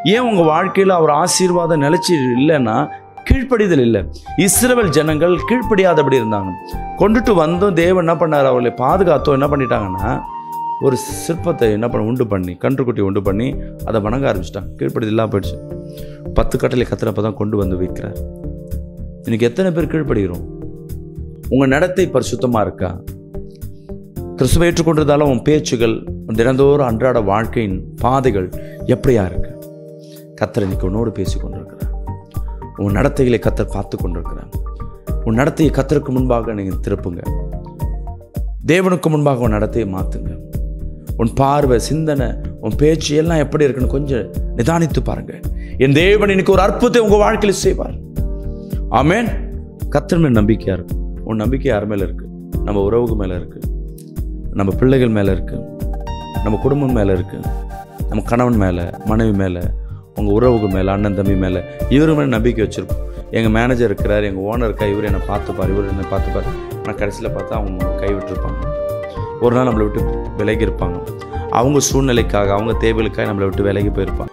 ஏன் உங்கள் வாழ்க்கையில் அவர் ஆசீர்வாதம் நிலைச்சி இல்லைன்னா கீழ்ப்படிதல் இல்லை இஸ்ரவேல் ஜனங்கள் கீழ்ப்படியாதபடி இருந்தாங்க கொண்டுட்டு வந்தும் தேவன் என்ன பண்ணார் அவர்களை பாதுகாத்தோ என்ன பண்ணிட்டாங்கன்னா ஒரு சிற்பத்தை என்ன பண்ண உண்டு பண்ணி கன்றுக்குட்டி உண்டு பண்ணி அதை வணங்க ஆரம்பிச்சிட்டாங்க கீழ்ப்படிதல் இல்லாமல் போயிடுச்சு பத்து கட்டளை கத்திரப்ப தான் கொண்டு வந்து வைக்கிறார் இன்னைக்கு எத்தனை பேர் கீழ்ப்படுகிறோம் உங்கள் நடத்தை பரிசுத்தமாக இருக்கா கிறிஸ்துவை ஏற்றுக்கொண்டதால உன் பேச்சுகள் தினந்தோறும் அன்றாட வாழ்க்கையின் பாதைகள் எப்படியா இருக்கு கத்தர் இன்னைக்கு உன்னோடு பேசி கொண்டிருக்கிறார் உன் நடத்தைகளை கத்தர் பார்த்து கொண்டிருக்கிறார் உன் நடத்தையை கத்தருக்கு முன்பாக நீங்கள் திருப்புங்க தேவனுக்கு முன்பாக உன் நடத்தையை மாற்றுங்க உன் பார்வை சிந்தனை உன் பேச்சு எல்லாம் எப்படி இருக்குன்னு கொஞ்சம் நிதானித்து பாருங்க என் தேவன் இன்னைக்கு ஒரு அற்புதத்தை உங்க வாழ்க்கையில் செய்வார் ஆமேன் கத்தர் மேல் நம்பிக்கையா இருக்கு உன் நம்பிக்கை யார் மேல இருக்கு நம்ம உறவுக்கு மேல இருக்கு நம்ம பிள்ளைகள் மேல இருக்கு நம்ம குடும்பம் மேல இருக்கு நம்ம கணவன் மேல மனைவி மேல உங்க உறவுக்கு மேல அண்ணன் தம்பி மேல இவரு மேல நம்பிக்கை வச்சிருப்போம் எங்க மேனேஜர் இருக்கிறார் எங்க ஓனர் இருக்கா இவர் என்னை பார்த்துப்பார் இவர் என்னை பார்த்துப்பார் ஆனால் கடைசியில் பார்த்தா அவங்க கை விட்டுருப்பாங்க ஒரு நாள் நம்மளை விட்டு விலகி இருப்பாங்க அவங்க சூழ்நிலைக்காக அவங்க தேவைகளுக்காக நம்மளை விட்டு விலகி போயிருப்பாங்க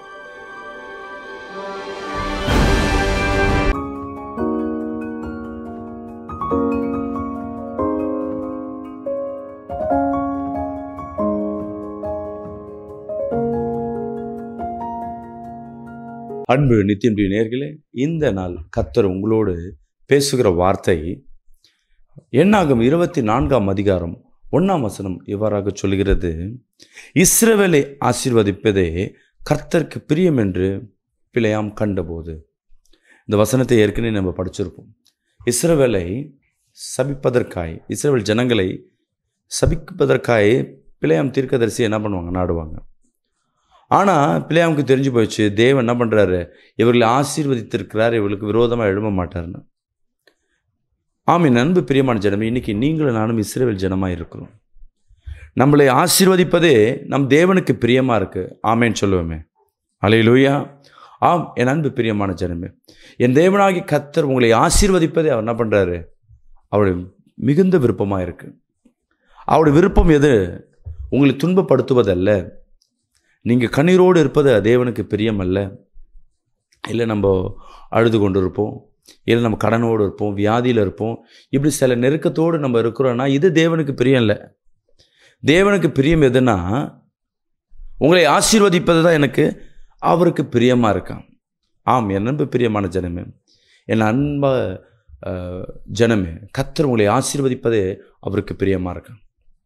அன்பு நித்தியன்றிய நேர்களே இந்த நாள் கத்தர் உங்களோடு பேசுகிற வார்த்தை எண்ணாகும் இருபத்தி நான்காம் அதிகாரம் ஒன்றாம் வசனம் இவ்வாறாக சொல்கிறது இஸ்ரவேலை ஆசீர்வதிப்பதே கர்த்தருக்கு பிரியம் என்று பிழையாம் கண்டபோது இந்த வசனத்தை ஏற்கனவே நம்ம படிச்சிருப்போம் இஸ்ரவேலை சபிப்பதற்காய் இஸ்ரவேல் ஜனங்களை சபிப்பதற்காய் பிழையாம் தீர்க்கதரிசி என்ன பண்ணுவாங்க நாடுவாங்க ஆனால் பிள்ளையாமுக்கு தெரிஞ்சு போயிடுச்சு தேவன் என்ன பண்ணுறாரு இவர்களை ஆசீர்வதித்திருக்கிறார் இவர்களுக்கு விரோதமாக எழும்ப மாட்டார்னு ஆமீன் அன்பு பிரியமான ஜனமே இன்னைக்கு நீங்களும் நானும் இஸ்ரேல் ஜனமாக இருக்கிறோம் நம்மளை ஆசீர்வதிப்பதே நம் தேவனுக்கு பிரியமாக இருக்கு ஆமேன்னு சொல்லுவோமே அலையிலூயா ஆம் என் அன்பு பிரியமான ஜனமே என் தேவனாகி கத்தர் உங்களை ஆசீர்வதிப்பதே அவர் என்ன பண்ணுறாரு அவருடைய மிகுந்த விருப்பமாக இருக்கு அவருடைய விருப்பம் எது உங்களை துன்பப்படுத்துவதல்ல நீங்கள் கண்ணீரோடு இருப்பது தேவனுக்கு பிரியமல்ல இல்லை நம்ம அழுது கொண்டு இருப்போம் இல்லை நம்ம கடனோடு இருப்போம் வியாதியில் இருப்போம் இப்படி சில நெருக்கத்தோடு நம்ம இருக்கிறோன்னா இது தேவனுக்கு பிரியம் இல்லை தேவனுக்கு பிரியம் எதுனா உங்களை ஆசீர்வதிப்பது தான் எனக்கு அவருக்கு பிரியமாக இருக்கான் ஆம் என் அன்பு பிரியமான ஜனமே என் அன்ப அஹ், ஜனமே கத்தர் உங்களை ஆசீர்வதிப்பதே அவருக்கு பிரியமாக இருக்கான்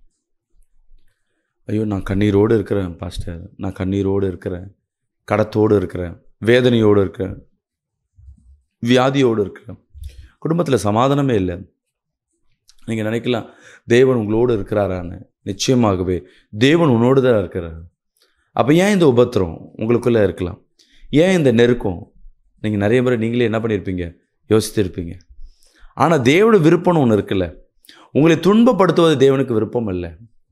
ஐயோ நான் கண்ணீரோடு இருக்கிறேன் பாஸ்டர் நான் கண்ணீரோடு இருக்கிறேன் கடத்தோடு இருக்கிறேன் வேதனையோடு இருக்கிறேன் வியாதியோடு இருக்கிறேன் குடும்பத்தில் சமாதானமே இல்லை நீங்கள் நினைக்கலாம் தேவன் உங்களோடு இருக்கிறாரான்னு நிச்சயமாகவே தேவன் உன்னோடு தான் இருக்கிறார் அப்போ ஏன் இந்த உபத்திரம் உங்களுக்குள்ளே இருக்கலாம் ஏன் இந்த நெருக்கம் நீங்கள் நிறைய முறை நீங்களே என்ன பண்ணியிருப்பீங்க யோசித்திருப்பீங்க ஆனால் தேவனோட விருப்பம்னு ஒன்று இருக்குல்ல உங்களை துன்பப்படுத்துவது தேவனுக்கு விருப்பம் இல்லை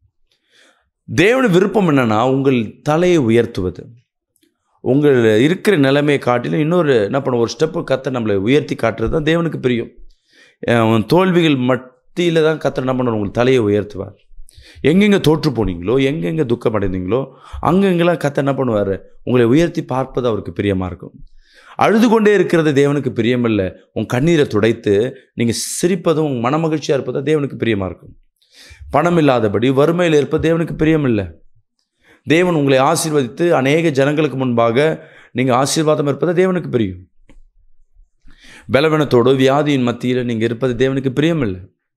தேவன விருப்பம் என்னன்னா உங்கள் தலையை உயர்த்துவது உங்கள் இருக்கிற நிலைமையை காட்டிலும் இன்னொரு என்ன பண்ண ஒரு ஸ்டெப்பு கத்த நம்மளை உயர்த்தி காட்டுறது தான் தேவனுக்கு பிரியும் அஹ் உன் தோல்விகள் மத்தியில் தான் கத்த என்ன பண்ணுவார் உங்கள் தலையை உயர்த்துவார் எங்கெங்கே தோற்று போனீங்களோ எங்கெங்கே துக்கம் அடைந்தீங்களோ அங்கெங்கெல்லாம் கத்த என்ன பண்ணுவார் உங்களை உயர்த்தி பார்ப்பது அவருக்கு பிரியமாக இருக்கும் அழுது கொண்டே இருக்கிறது தேவனுக்கு பிரியமில்லை உன் கண்ணீரை துடைத்து நீங்கள் சிரிப்பதும் உன் மனமகிழ்ச்சியாக இருப்பதும் தேவனுக்கு பிரியமாக இருக்கும் பணம் இல்லாதபடி வறுமையில் இருப்பது தேவனுக்கு பிரியமில்லை தேவன் உங்களை ஆசீர்வதித்து அநேக ஜனங்களுக்கு முன்பாக நீங்கள் ஆசீர்வாதம் இருப்பது தேவனுக்கு பிரியும் பலவீனத்தோடு வியாதியின் மத்தியில் நீங்கள் இருப்பது தேவனுக்கு பிரியமில்லை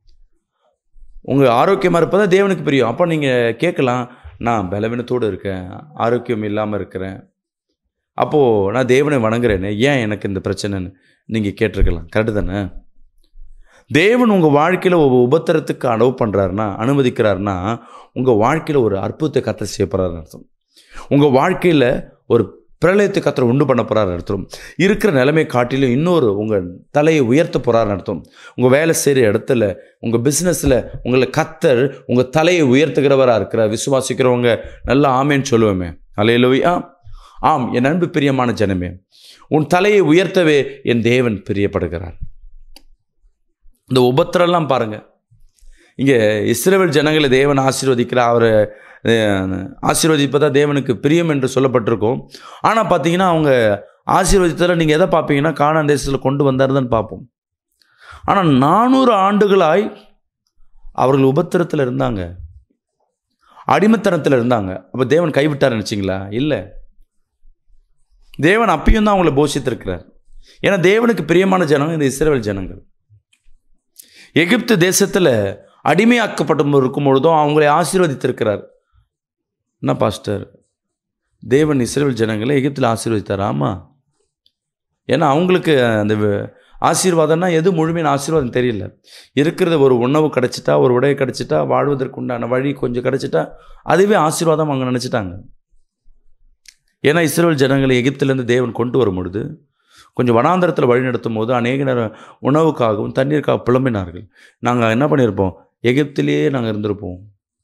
உங்கள் ஆரோக்கியமாக இருப்பது தேவனுக்கு பிரியம் அப்போ நீங்கள் கேட்கலாம் நான் பலவீனத்தோடு இருக்கேன் ஆரோக்கியம் இல்லாமல் இருக்கிறேன் அப்போது நான் தேவனை வணங்குறேனே ஏன் எனக்கு இந்த பிரச்சனைன்னு நீங்கள் கேட்டிருக்கலாம் கரெக்டு தானே தேவன் உங்கள் வாழ்க்கையில் ஒரு உபத்திரத்துக்கு அலோவ் பண்ணுறாருன்னா அனுமதிக்கிறாருன்னா உங்கள் வாழ்க்கையில் ஒரு அற்புதத்தை கத்த செய்ய போகிறாருன்னு அர்த்தம் உங்கள் வாழ்க்கையில் ஒரு பிரளயத்தை கத்தரை உண்டு பண்ண போகிறாருன்னு அர்த்தம் இருக்கிற நிலைமை காட்டிலும் இன்னொரு உங்கள் தலையை உயர்த்த போகிறாருன்னு அர்த்தம் உங்கள் வேலை செய்கிற இடத்துல உங்கள் பிஸ்னஸில் உங்களை கத்தர் உங்கள் தலையை உயர்த்துகிறவராக இருக்கிறார் விசுவாசிக்கிறவங்க நல்லா ஆமேன்னு சொல்லுவோமே அலையிலோயா ஆம் என் அன்பு பிரியமான ஜனமே உன் தலையை உயர்த்தவே என் தேவன் பிரியப்படுகிறார் இந்த உபத்திரம்லாம் பாருங்க இங்கே இஸ்ரேல் ஜனங்களை தேவன் ஆசீர்வதிக்கிறார் அவரை அஹ், ஆசீர்வதிப்பதா தேவனுக்கு பிரியம் என்று சொல்லப்பட்டிருக்கும் ஆனால் பார்த்தீங்கன்னா அவங்க ஆசீர்வதித்ததில் நீங்கள் எதை பார்ப்பீங்கன்னா கானான் தேசத்தில் கொண்டு வந்தார் பார்ப்போம் ஆனால் நானூறு ஆண்டுகளாய் அவர்கள் உபத்திரத்தில் இருந்தாங்க அடிமைத்தனத்தில் இருந்தாங்க அப்போ தேவன் கைவிட்டார் நினச்சிங்களா இல்லை தேவன் அப்பயும் தான் அவங்கள போஷித்திருக்கிறார் ஏன்னா தேவனுக்கு பிரியமான ஜனங்கள் இந்த இஸ்ரேல் ஜனங்கள் எகிப்து தேசத்தில் அடிமையாக்கப்பட்டு இருக்கும் பொழுதும் அவங்களை ஆசீர்வதித்திருக்கிறார் என்ன பாஸ்டர் தேவன் இஸ்ரேல் ஜனங்களை எகிப்தில் ஆசீர்வதித்தார் ஆமாம் ஏன்னா அவங்களுக்கு அந்த வ- ஆசீர்வாதம்னா எது முழுமையான ஆசீர்வாதம் தெரியல இருக்கிறது ஒரு உணவு கிடச்சிட்டா ஒரு உடை கிடச்சிட்டா வாழ்வதற்கு உண்டான வழி கொஞ்சம் கிடச்சிட்டா அதுவே ஆசீர்வாதம் அவங்க நினச்சிட்டாங்க ஏன்னா இஸ்ரேல் ஜனங்களை எகிப்திலேருந்து தேவன் கொண்டு வரும் பொழுது கொஞ்சம் வனாந்தரத்தில் வழி நடத்தும் போது அநேக நேரம் உணவுக்காகவும் தண்ணீருக்காக புலம்பினார்கள் நாங்கள் என்ன பண்ணியிருப்போம் எகிப்திலேயே நாங்கள் இருந்திருப்போம்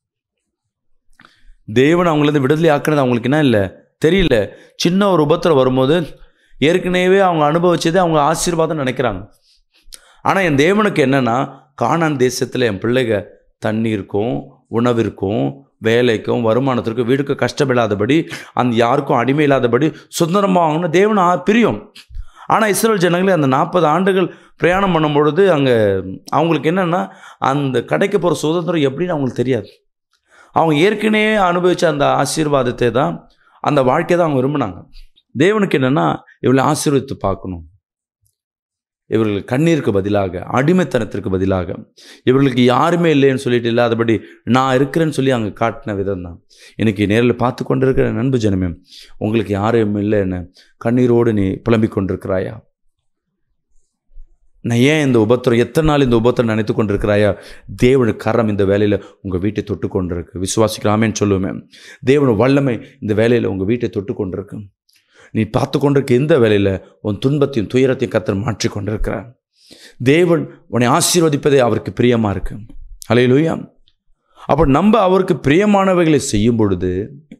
தேவன் அவங்களேருந்து விடுதலை ஆக்குனது அவங்களுக்கு என்ன இல்லை தெரியல சின்ன ஒரு உபத்திரம் வரும்போது ஏற்கனவே அவங்க அனுபவிச்சது அவங்க ஆசீர்வாதம் நினைக்கிறாங்க ஆனால் என் தேவனுக்கு என்னன்னா கானான் தேசத்தில் என் பிள்ளைக தண்ணீருக்கும் உணவிற்கும் வேலைக்கும் வருமானத்திற்கும் வீடுக்கு கஷ்டமில்லாதபடி அந்த யாருக்கும் அடிமை இல்லாதபடி சுதந்திரமாக வாங்கணும் தேவன் ஆ- பிரியம் ஆனால் இஸ்ரேல் ஜனங்களே அந்த நாற்பது ஆண்டுகள் பிரயாணம் பண்ணும் பொழுது அங்கே அவங்களுக்கு என்னென்னா அந்த கடைக்கு போகிற சுதந்திரம் எப்படின்னு அவங்களுக்கு தெரியாது அவங்க ஏற்கனவே அனுபவித்த அந்த ஆசீர்வாதத்தை தான் அந்த வாழ்க்கையை தான் அவங்க விரும்பினாங்க தேவனுக்கு என்னென்னா இவளை ஆசீர்வதித்து பார்க்கணும் இவர்கள் கண்ணீருக்கு பதிலாக அடிமைத்தனத்திற்கு பதிலாக இவர்களுக்கு யாருமே இல்லைன்னு சொல்லிட்டு இல்லாதபடி நான் இருக்கிறேன்னு சொல்லி அங்கே காட்டின விதம் தான் இன்னைக்கு நேரில் பார்த்து கொண்டிருக்கிற நண்பு ஜனமே உங்களுக்கு யாரும் இல்லைன்னு கண்ணீரோடு நீ புலம்பிக் கொண்டிருக்கிறாயா நான் ஏன் இந்த உபத்திரம் எத்தனை நாள் இந்த உபத்திரம் நினைத்து கொண்டிருக்கிறாயா தேவனு கரம் இந்த வேலையில் உங்கள் வீட்டை தொட்டு கொண்டிருக்கு விசுவாசிக்கலாமேன்னு சொல்லுவேன் தேவனு வல்லமை இந்த வேலையில் உங்கள் வீட்டை தொட்டு கொண்டிருக்கு நீ பார்த்து கொண்டிருக்க இந்த வேலையில் உன் துன்பத்தையும் துயரத்தையும் கத்தர் மாற்றி கொண்டிருக்கிறார் தேவன் உன்னை ஆசீர்வதிப்பதே அவருக்கு பிரியமாக இருக்கு அலையிலுயா அப்போ நம்ம அவருக்கு பிரியமானவைகளை செய்யும் பொழுது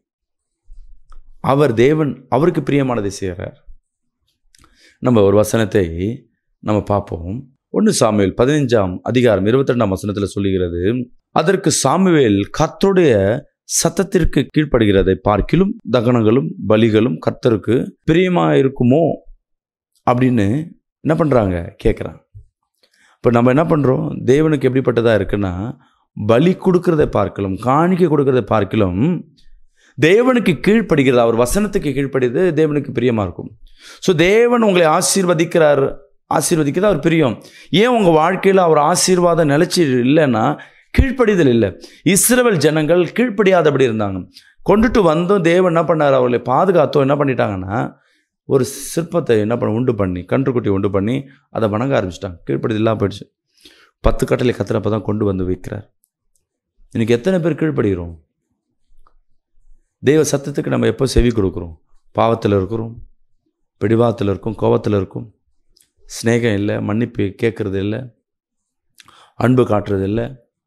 அவர் தேவன் அவருக்கு பிரியமானதை செய்கிறார் நம்ம ஒரு வசனத்தை நம்ம பார்ப்போம் ஒன்று சாமுவேல் பதினைஞ்சாம் அதிகாரம் இருபத்தி ரெண்டாம் வசனத்தில் சொல்லுகிறது அதற்கு சாமுவேல் கர்த்தருடைய சத்தத்திற்கு கீழ்ப்படுகிறதை பார்க்கிலும் தகனங்களும் பலிகளும் கர்த்தருக்கு பிரியமா இருக்குமோ அப்படின்னு என்ன பண்ணுறாங்க கேட்குறாங்க இப்போ நம்ம என்ன பண்ணுறோம் தேவனுக்கு எப்படிப்பட்டதாக இருக்குன்னா பலி கொடுக்கறதை பார்க்கலும் காணிக்கை கொடுக்கறதை பார்க்கலும் தேவனுக்கு கீழ்ப்படுகிறது அவர் வசனத்துக்கு கீழ்ப்படிது தேவனுக்கு பிரியமாக இருக்கும் ஸோ தேவன் உங்களை ஆசீர்வதிக்கிறார் ஆசீர்வதிக்கிறது அவர் பிரியம் ஏன் உங்கள் வாழ்க்கையில் அவர் ஆசீர்வாதம் நிலைச்சி இல்லைன்னா கீழ்ப்படிதல் இல்லை இஸ்ரவேல் ஜனங்கள் கீழ்ப்படியாதபடி இருந்தாங்க கொண்டுட்டு வந்தும் தேவன் என்ன பண்ணார் அவர்களை பாதுகாத்தோ என்ன பண்ணிட்டாங்கன்னா ஒரு சிற்பத்தை என்ன பண்ண உண்டு பண்ணி கன்றுக்குட்டி உண்டு பண்ணி அதை வணங்க ஆரம்பிச்சிட்டாங்க கீழ்ப்படிதல் இல்லாமல் போயிடுச்சு பத்து கட்டளை கத்துறப்ப தான் கொண்டு வந்து வைக்கிறார் இன்னைக்கு எத்தனை பேர் கீழ்ப்படுகிறோம் தெய்வ சத்தத்துக்கு நம்ம எப்போ செவி கொடுக்குறோம் பாவத்தில் இருக்கிறோம் பிடிவாத்தில் இருக்கும் கோபத்தில் இருக்கும் ஸ்நேகம் இல்லை மன்னிப்பு கேட்கறது இல்லை அன்பு காட்டுறது இல்லை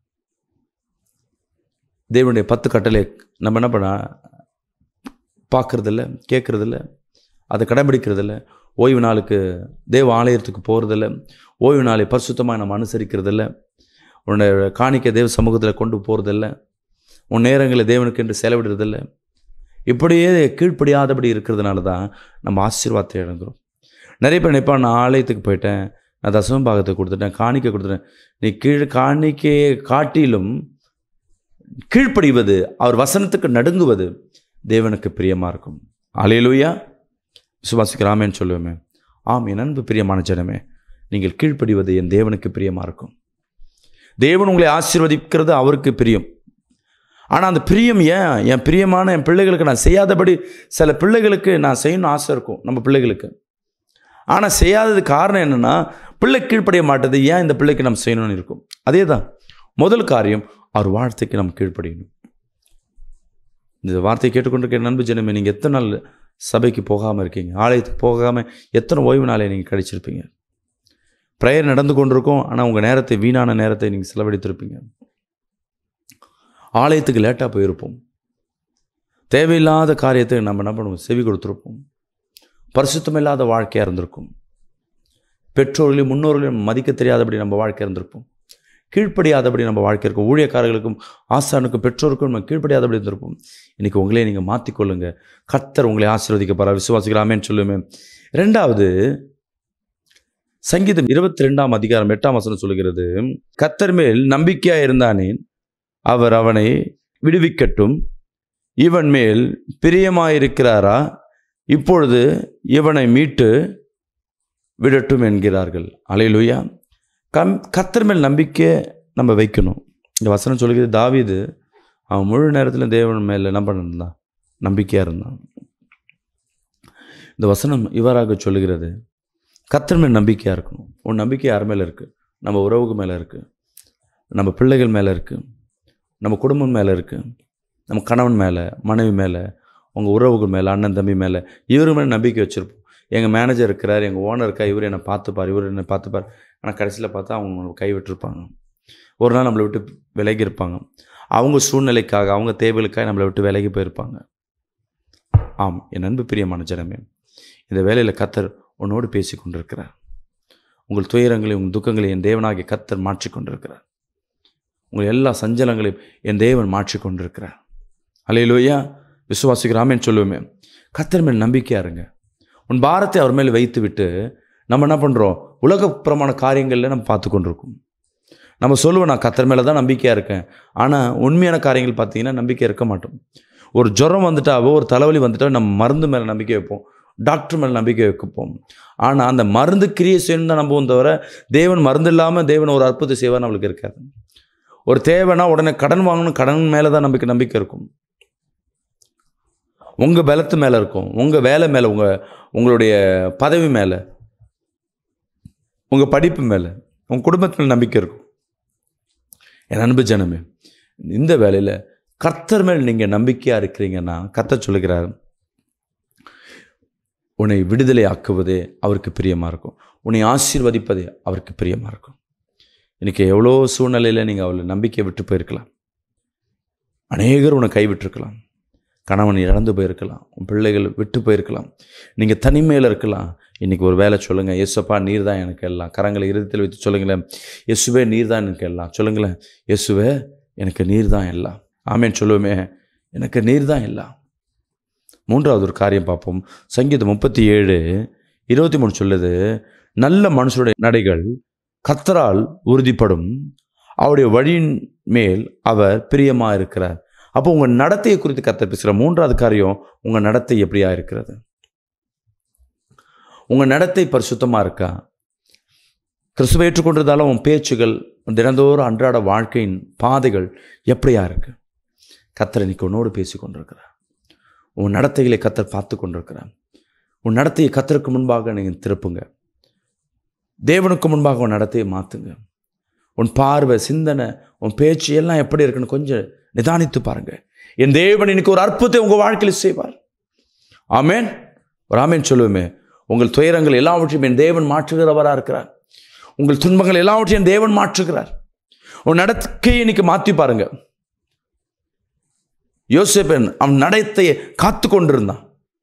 தேவனுடைய பத்து கட்டளை நம்ம என்ன பண்ண பார்க்கறதில்ல கேட்குறதில்ல அதை கடைபிடிக்கிறதில்ல ஓய்வு நாளுக்கு தேவ ஆலயத்துக்கு போகிறதில்ல ஓய்வு நாளை பரிசுத்தமாக நம்ம அனுசரிக்கிறதில்ல உன்னுடைய காணிக்கை தேவ சமூகத்தில் கொண்டு போகிறதில்ல உன் நேரங்களை தேவனுக்கு என்று செலவிடுறதில்ல இப்படியே கீழ்ப்படியாதபடி இருக்கிறதுனால தான் நம்ம ஆசீர்வாதத்தை இழங்குறோம் நிறைய பேர் நினைப்பா நான் ஆலயத்துக்கு போயிட்டேன் நான் தசம பாகத்தை கொடுத்துட்டேன் காணிக்கை கொடுத்துட்டேன் நீ கீழ் காணிக்கையை காட்டிலும் கீழ்ப்படிவது அவர் வசனத்துக்கு நடுங்குவது தேவனுக்கு பிரியமாக இருக்கும் அலையலூயா விசுவாசிக்கிறாமேன்னு சொல்லுவேமே ஆம் என் அன்பு பிரியமான ஜனமே நீங்கள் கீழ்ப்படிவது என் தேவனுக்கு பிரியமாக இருக்கும் தேவன் உங்களை ஆசீர்வதிக்கிறது அவருக்கு பிரியம் ஆனால் அந்த பிரியம் ஏன் என் பிரியமான என் பிள்ளைகளுக்கு நான் செய்யாதபடி சில பிள்ளைகளுக்கு நான் செய்யணும்னு ஆசை இருக்கும் நம்ம பிள்ளைகளுக்கு ஆனால் செய்யாதது காரணம் என்னென்னா பிள்ளை கீழ்ப்படிய மாட்டது ஏன் இந்த பிள்ளைக்கு நம்ம செய்யணும்னு இருக்கும் அதே தான் முதல் காரியம் அவர் வார்த்தைக்கு நம்ம கீழ்ப்படியணும் இந்த வார்த்தையை கேட்டுக்கொண்டிருக்கிற நண்பு ஜனமே நீங்கள் எத்தனை நாள் சபைக்கு போகாமல் இருக்கீங்க ஆலயத்துக்கு போகாமல் எத்தனை ஓய்வு நாளை நீங்கள் கழிச்சிருப்பீங்க ப்ரேயர் நடந்து கொண்டிருக்கும் ஆனால் உங்கள் நேரத்தை வீணான நேரத்தை நீங்கள் செலவழித்திருப்பீங்க ஆலயத்துக்கு லேட்டாக போயிருப்போம் தேவையில்லாத காரியத்தை நம்ம என்ன பண்ணுவோம் செவி கொடுத்துருப்போம் பரிசுத்தமில்லாத வாழ்க்கையாக இருந்திருக்கும் பெற்றோர்களையும் முன்னோர்களையும் மதிக்க தெரியாதபடி நம்ம வாழ்க்கை இருந்திருப்போம் கீழ்ப்படியாதபடி நம்ம வாழ்க்கை இருக்கும் ஊழியக்காரர்களுக்கும் ஆசானுக்கும் பெற்றோருக்கும் நம்ம கீழ்ப்படியாதபடி இருந்திருப்போம் இன்னைக்கு உங்களே நீங்கள் மாற்றிக்கொள்ளுங்க கர்த்தர் உங்களை ஆசீர்வதிக்க போகிறார் விசுவாசிக்கலாமேன்னு சொல்லுவேன் ரெண்டாவது சங்கீதம் இருபத்தி ரெண்டாம் அதிகாரம் எட்டாம் வசனம் சொல்லுகிறது கர்த்தர் மேல் நம்பிக்கையா இருந்தானேன் அவர் அவனை விடுவிக்கட்டும் இவன் மேல் பிரியமாயிருக்கிறாரா இப்பொழுது இவனை மீட்டு விடட்டும் என்கிறார்கள் அலையிலுயா கம் கர்த்தர் மேல் நம்பிக்கை நம்ம வைக்கணும் இந்த வசனம் சொல்லுகிறது தாவீது அவன் முழு நேரத்தில் தேவன் மேலே என்ன பண்ணிருந்தான் நம்பிக்கையாக இருந்தான் இந்த வசனம் இவராக சொல்லுகிறது கர்த்தர் மேல் நம்பிக்கையாக இருக்கணும் உன் நம்பிக்கை யார் மேலே இருக்குது நம்ம உறவுக்கு மேலே இருக்குது நம்ம பிள்ளைகள் மேலே இருக்குது நம்ம குடும்பம் மேலே இருக்குது நம்ம கணவன் மேலே மனைவி மேலே உங்கள் உறவுகள் மேலே அண்ணன் தம்பி மேலே இவர் மேலே நம்பிக்கை வச்சுருப்போம் எங்கள் மேனேஜர் இருக்கிறார் எங்கள் ஓனர் இருக்கா இவர் என்னை பார்த்துப்பார் இவர் என்னை பார்த்துப்பார் ஆனால் கடைசியில் பார்த்தா அவங்க நம்மளை கை விட்டுருப்பாங்க ஒரு நாள் நம்மளை விட்டு விலகி இருப்பாங்க அவங்க சூழ்நிலைக்காக அவங்க தேவைகளுக்காக நம்மளை விட்டு விலகி போயிருப்பாங்க ஆம் என் அன்பு பிரியமான ஜனமே இந்த வேலையில் கத்தர் உன்னோடு பேசி கொண்டிருக்கிறார் உங்கள் துயரங்களையும் உங்கள் துக்கங்களையும் என் தேவனாகிய கத்தர் மாற்றி கொண்டிருக்கிறார் உங்கள் எல்லா சஞ்சலங்களையும் என் தேவன் மாற்றி கொண்டிருக்கிறார் அலையிலோயா விசுவாசிக்கிறாமேன்னு சொல்லுவோமே கத்தர் மேல் நம்பிக்கையா இருங்க உன் பாரத்தை அவர் மேல் வைத்து விட்டு நம்ம என்ன பண்ணுறோம் உலகப்புறமான காரியங்களில் நம்ம பார்த்து கொண்டிருக்கோம் நம்ம சொல்லுவோம் நான் கத்தர் மேலே தான் நம்பிக்கையாக இருக்கேன் ஆனால் உண்மையான காரியங்கள் பார்த்தீங்கன்னா நம்பிக்கை இருக்க மாட்டோம் ஒரு ஜுரம் வந்துட்டாவோ ஒரு தலைவலி வந்துட்டா நம்ம மருந்து மேலே நம்பிக்கை வைப்போம் டாக்டர் மேலே நம்பிக்கை வைப்போம் ஆனால் அந்த மருந்து கிரியை செய்யணும் தான் நம்புவோம் தவிர தேவன் மருந்து இல்லாமல் தேவன் ஒரு அற்புதம் செய்வார் நம்மளுக்கு இருக்காது ஒரு தேவைன்னா உடனே கடன் வாங்கணும் கடன் மேலே தான் நம்பிக்கை நம்பிக்கை இருக்கும் உங்கள் பலத்து மேலே இருக்கும் உங்கள் வேலை மேலே உங்கள் உங்களுடைய பதவி மேலே உங்கள் படிப்பு மேலே உங்கள் குடும்பத்து மேலே நம்பிக்கை இருக்கும் என் அன்பு ஜனமே இந்த வேலையில் கர்த்தர் மேல் நீங்கள் நம்பிக்கையாக இருக்கிறீங்கன்னா கர்த்தர் சொல்லுகிறார் உன்னை விடுதலை ஆக்குவதே அவருக்கு பிரியமாக இருக்கும் உன்னை ஆசீர்வதிப்பதே அவருக்கு பிரியமாக இருக்கும் இன்றைக்கி எவ்வளோ சூழ்நிலையில் நீங்கள் அவளை நம்பிக்கையை விட்டு போயிருக்கலாம் அநேகர் உன்னை கைவிட்டிருக்கலாம் கணவன் இழந்து போயிருக்கலாம் உன் பிள்ளைகள் விட்டு போயிருக்கலாம் நீங்கள் தனிமையில் இருக்கலாம் இன்றைக்கி ஒரு வேலை சொல்லுங்கள் இயேசுப்பா நீர் தான் எனக்கு எல்லாம் கரங்களை இறுதியில் வைத்து சொல்லுங்களேன் இயேசுவே நீர் தான் எனக்கு எல்லாம் சொல்லுங்களேன் இயேசுவே எனக்கு நீர் தான் எல்லாம் ஆமேன்னு சொல்லுவோமே எனக்கு நீர் தான் எல்லாம் மூன்றாவது ஒரு காரியம் பார்ப்போம் சங்கீதம் முப்பத்தி ஏழு இருபத்தி மூணு சொல்லுது நல்ல மனுஷருடைய நடைகள் கத்தரால் உறுதிப்படும் அவருடைய வழியின் மேல் அவர் பிரியமாக இருக்கிறார் அப்போ உங்கள் நடத்தையை குறித்து கத்தர் பேசுகிற மூன்றாவது காரியம் உங்கள் நடத்தை எப்படியா இருக்கிறது உங்கள் நடத்தை பரிசுத்தமாக இருக்கா கிறிஸ்துவை ஏற்றுக்கொண்டதால உன் பேச்சுகள் தினந்தோறும் அன்றாட வாழ்க்கையின் பாதைகள் எப்படியா இருக்கு கத்தர் இன்னைக்கு உன்னோடு பேசி கொண்டிருக்கிறார் உன் நடத்தைகளை கத்தர் பார்த்து கொண்டிருக்கிறார் உன் நடத்தையை கத்தருக்கு முன்பாக நீங்கள் திருப்புங்க தேவனுக்கு முன்பாக உன் நடத்தையை மாற்றுங்க உன் பார்வை சிந்தனை உன் பேச்சு எல்லாம் எப்படி இருக்குன்னு கொஞ்சம் நிதானித்து பாருங்க என் தேவன் இன்னைக்கு ஒரு அற்புதத்தை உங்கள் வாழ்க்கையில் செய்வார் ஆமேன் ஒரு ஆமேன் சொல்லுவோமே உங்கள் துயரங்கள் எல்லாவற்றையும் என் தேவன் மாற்றுகிறவராக இருக்கிறார் உங்கள் துன்பங்கள் எல்லாவற்றையும் என் தேவன் மாற்றுகிறார் உன் நடக்கையை இன்னைக்கு மாற்றி பாருங்க யோசேப்பன் அவன் நடத்தையை காத்து கொண்டிருந்தான்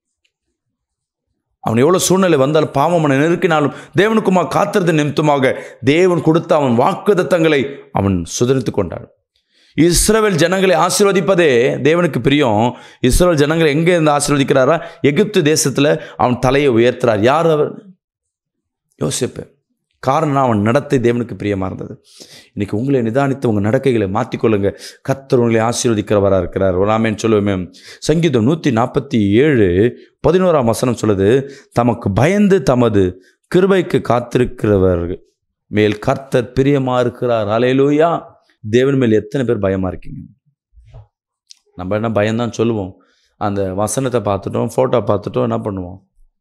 அவன் எவ்வளோ சூழ்நிலை வந்தாலும் பாவம் அவனை நெருக்கினாலும் தேவனுக்குமா காத்திருந்த நிமித்தமாக தேவன் கொடுத்த அவன் வாக்குதத்தங்களை அவன் சுதரித்து கொண்டான் இஸ்ரவேல் ஜனங்களை ஆசீர்வதிப்பதே தேவனுக்கு பிரியம் இஸ்ரவேல் ஜனங்களை எங்கே இருந்து ஆசீர்வதிக்கிறாரா எகிப்து தேசத்தில் அவன் தலையை உயர்த்துறார் யார் அவர் யோசிப்பு காரணம் அவன் நடத்தை தேவனுக்கு பிரியமாக இருந்தது இன்னைக்கு உங்களை நிதானித்து உங்கள் நடக்கைகளை மாற்றிக்கொள்ளுங்க கத்தர் உங்களை ஆசீர்வதிக்கிறவராக இருக்கிறார் ஒராமேன்னு சொல்லுவோமே சங்கீதம் நூற்றி நாற்பத்தி ஏழு பதினோராம் வசனம் சொல்லுது தமக்கு பயந்து தமது கிருபைக்கு காத்திருக்கிறவர்கள் மேல் கர்த்தர் பிரியமாக இருக்கிறார் அலையலூயா தேவன் மேல் எத்தனை பேர் பயமாக இருக்கீங்க நம்ம என்ன பயம்தான் சொல்லுவோம் அந்த வசனத்தை பார்த்துட்டோம் ஃபோட்டோ பார்த்துட்டோம் என்ன பண்ணுவோம்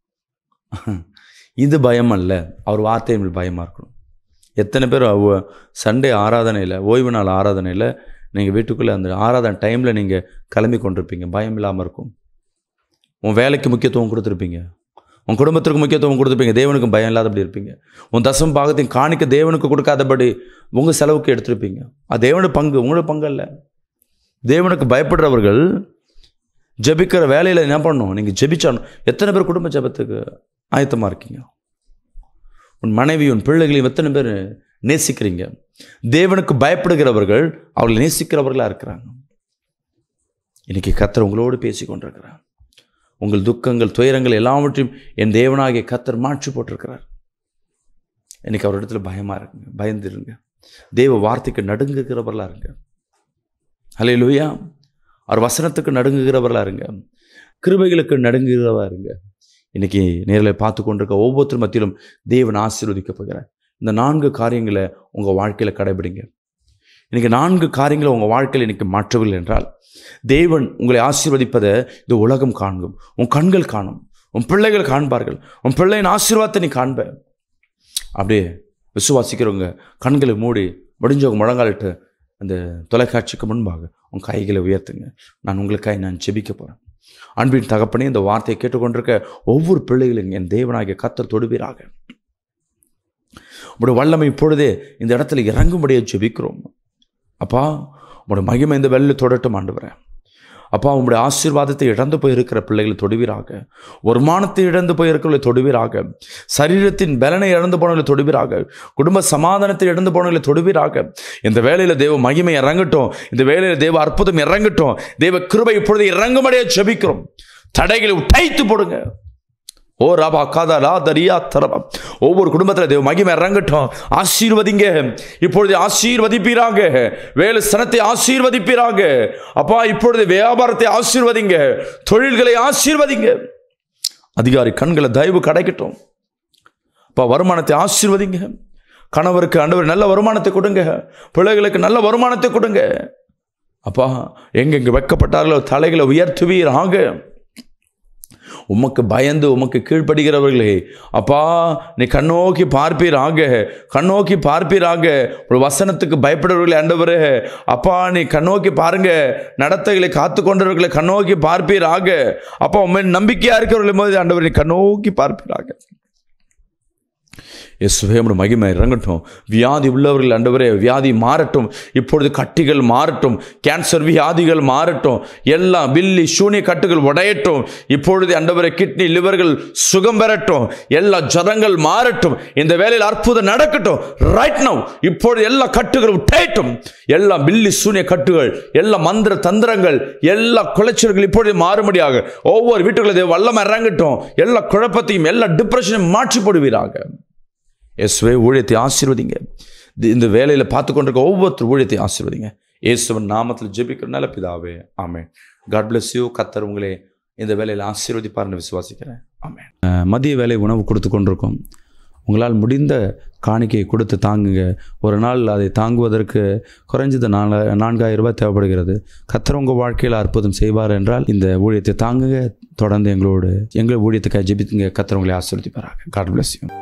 இது பயம் அல்ல அவர் வார்த்தை மேல் பயமாக இருக்கணும் எத்தனை பேர் அவ- சண்டே ஆராதனையில் ஓய்வு நாள் ஆராதனையில் நீங்கள் வீட்டுக்குள்ளே அந்த ஆராதனை டைமில் நீங்கள் கிளம்பி கொண்டிருப்பீங்க பயம் இல்லாமல் இருக்கும் உன் வேலைக்கு முக்கியத்துவம் கொடுத்துருப்பீங்க உன் குடும்பத்திற்கு முக்கியத்துவம் கொடுத்துருப்பீங்க தேவனுக்கு பயம் இல்லாதபடி இருப்பீங்க உன் தசம் பாகத்தையும் காணிக்க தேவனுக்கு கொடுக்காதபடி உங்கள் செலவுக்கு எடுத்திருப்பீங்க அது தேவனோட பங்கு உங்களோட பங்கு அல்ல தேவனுக்கு பயப்படுறவர்கள் ஜெபிக்கிற வேலையில் என்ன பண்ணணும் நீங்கள் ஜெபிச்சாலும் எத்தனை பேர் குடும்ப ஜெபத்துக்கு ஆயத்தமாக இருக்கீங்க உன் மனைவி உன் பிள்ளைகளையும் எத்தனை பேர் நேசிக்கிறீங்க தேவனுக்கு பயப்படுகிறவர்கள் அவர்களை நேசிக்கிறவர்களா இருக்கிறாங்க இன்னைக்கு கத்தர் உங்களோடு பேசி கொண்டிருக்கிறார் உங்கள் துக்கங்கள் துயரங்கள் எல்லாவற்றையும் என் தேவனாகிய கத்தர் மாற்றி போட்டிருக்கிறார் இன்னைக்கு அவர் இடத்துல பயமா இருக்குங்க பயந்துருங்க தேவ வார்த்தைக்கு நடுங்குகிறவர்களா இருங்க ஹலே லூயா அவர் வசனத்துக்கு நடுங்குகிறவர்களா இருங்க கிருபைகளுக்கு நடுங்குகிறவா இருங்க இன்னைக்கு நேரில் பார்த்து கொண்டிருக்க ஒவ்வொருத்தர் மத்தியிலும் தேவன் ஆசீர்வதிக்க போகிறார் இந்த நான்கு காரியங்களை உங்கள் வாழ்க்கையில் கடைபிடிங்க இன்னைக்கு நான்கு காரியங்களை உங்கள் வாழ்க்கையில் இன்னைக்கு மாற்றவில்லை என்றால் தேவன் உங்களை ஆசீர்வதிப்பதை இந்த உலகம் காண்கும் உன் கண்கள் காணும் உன் பிள்ளைகள் காண்பார்கள் உன் பிள்ளையின் ஆசீர்வாதத்தை நீ காண்ப அப்படியே விசுவாசிக்கிறவங்க கண்களை மூடி முடிஞ்சவங்க முழங்காலிட்டு அந்த தொலைக்காட்சிக்கு முன்பாக உன் கைகளை உயர்த்துங்க நான் உங்களுக்காக நான் ஜெபிக்க போகிறேன் அன்பின் தகப்பனே இந்த வார்த்தையை கேட்டுக்கொண்டிருக்க ஒவ்வொரு பிள்ளைகளும் என் தேவனாகிய கத்தர் தொடுவீராக உங்களுடைய வல்லமை இப்பொழுதே இந்த இடத்துல இறங்கும்படியாக ஜெபிக்கிறோம் அப்பா உங்களுடைய மகிமை இந்த வெள்ளை தொடட்டும் ஆண்டுவரேன் அப்பா உங்களுடைய ஆசீர்வாதத்தை இழந்து போயிருக்கிற பிள்ளைகளை தொடுவீராக வருமானத்தை இழந்து போயிருக்கிறவர்களை தொடுவீராக சரீரத்தின் பலனை இழந்து போனவர்களை தொடுவீராக குடும்ப சமாதானத்தை இழந்து போனவர்களை தொடுவீராக இந்த வேலையில் தேவ மகிமை இறங்கட்டும் இந்த வேலையில் தேவ அற்புதம் இறங்கட்டும் தேவ கிருபை இப்பொழுது இறங்கும்படியே ஜெபிக்கிறோம் தடைகளை உடைத்து போடுங்க ஓ ரபா கதா லா தரியா தரபா ஒவ்வொரு குடும்பத்தில் தேவ மகிமை இறங்கட்டும் ஆசீர்வதிங்க இப்பொழுது ஆசீர்வதிப்பீராக வேலை ஸ்தனத்தை ஆசீர்வதிப்பீராக அப்பா இப்பொழுது வியாபாரத்தை ஆசீர்வதிங்க தொழில்களை ஆசீர்வதிங்க அதிகாரி கண்களை தயவு கிடைக்கட்டும் அப்பா வருமானத்தை ஆசீர்வதிங்க கணவருக்கு ஆண்டவர் நல்ல வருமானத்தை கொடுங்க பிள்ளைகளுக்கு நல்ல வருமானத்தை கொடுங்க அப்பா எங்கெங்க வெக்கப்பட்டார்களோ தலைகளை உயர்த்துவீராக உமக்கு பயந்து உமக்கு கீழ்ப்படுகிறவர்களே அப்பா நீ கண்ணோக்கி பார்ப்பீராக கண்ணோக்கி பார்ப்பீராக ஒரு வசனத்துக்கு பயப்படுறவர்களே ஆண்டவரே அப்பா நீ கண்ணோக்கி பாருங்க நடத்தைகளை காத்து கொண்டவர்களை கண்ணோக்கி பார்ப்பீராக அப்பா உண்மை நம்பிக்கையா இருக்கிறவர்களை போது ஆண்டவர் நீ கண்ணோக்கி பார்ப்பீராக இயேசுவே உம்முடைய மகிமை இறங்கட்டும் வியாதி உள்ளவர்கள் ஆண்டவரே வியாதி மாறட்டும் இப்பொழுது கட்டிகள் மாறட்டும் கேன்சர் வியாதிகள் மாறட்டும் எல்லாம் வில்லி சூனிய கட்டுகள் உடையட்டும் இப்பொழுது ஆண்டவரே கிட்னி லிவர்கள் சுகம் பெறட்டும் எல்லா ஜரங்கள் மாறட்டும் இந்த வேலையில் அற்புதம் நடக்கட்டும் ரைட் நவ் இப்பொழுது எல்லா கட்டுகளும் உடையட்டும் எல்லா வில்லி சூனிய கட்டுகள் எல்லா மந்திர தந்திரங்கள் எல்லா குலைச்சல்கள் இப்பொழுது மாறும்படியாக ஒவ்வொரு வீட்டுகளில் வல்லம் இறங்கட்டும் எல்லா குழப்பத்தையும் எல்லா டிப்ரெஷனையும் மாற்றி போடுவீராக இயேசுவே ஊழியத்தை ஆசீர்வதிங்க இது- இந்த வேலையில் பார்த்து கொண்டிருக்க ஒவ்வொருத்தர் ஊழியத்தை ஆசீர்வதிங்க இயேசுவன் நாமத்தில் ஜெபிக்கிற நல்ல பிதாவே ஆமென் காட் bless யூ கத்தர் உங்களே இந்த வேலையில் ஆசீர்வதிப்பார்னு விசுவாசிக்கிறேன் ஆமென் அஹ், மதிய வேலை உணவு கொடுத்து கொண்டிருக்கோம் உங்களால் முடிந்த காணிக்கையை கொடுத்து தாங்குங்க ஒரு நாள் அதை தாங்குவதற்கு குறைஞ்சது நாலு நான்காயிரம் ரூபாய் தேவைப்படுகிறது கத்தர் உங்கள் வாழ்க்கையில் அற்புதம் செய்வார் என்றால் இந்த ஊழியத்தை தாங்குங்க தொடர்ந்து எங்களோடு எங்கள் ஊழியத்துக்காக ஜெபித்துங்க கத்தர் உங்களை ஆசீர்வதிப்பாராக காட் bless யூ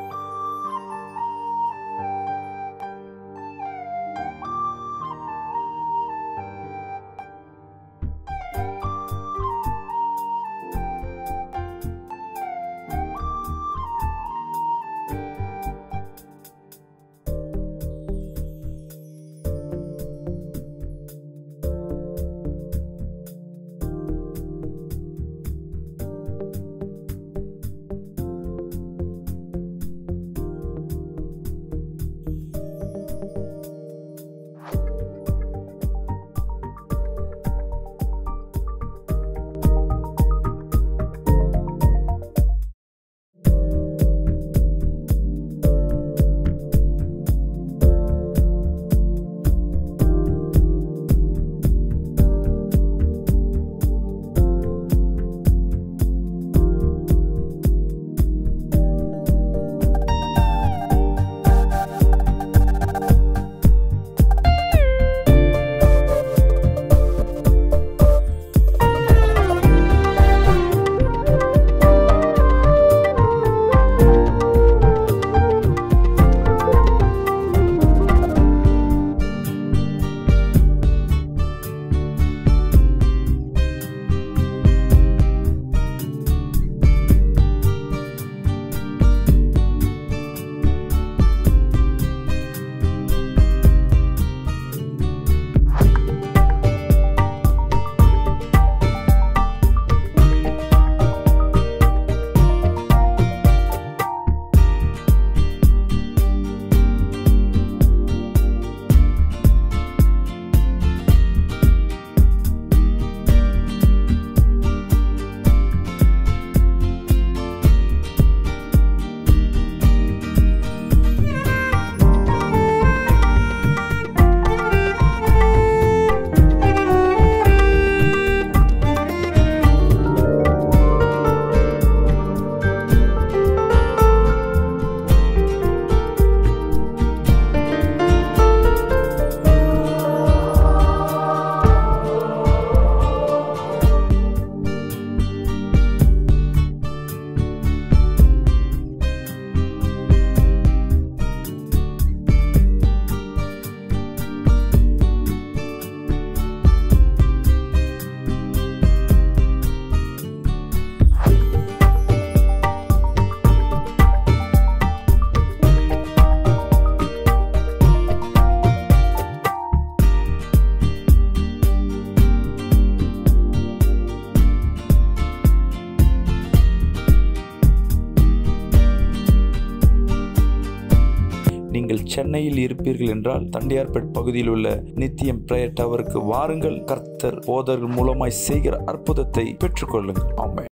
நீங்கள் சென்னையில் இருப்பீர்கள் என்றால் தண்டையார்பேட் பகுதியில் உள்ள நித்தியம் பிரேயர் டவருக்கு வாருங்கள் கர்த்தர் போதர்கள் மூலமாய் செய்கிற அற்புதத்தை பெற்றுக்கொள்ளுங்கள் ஆமென்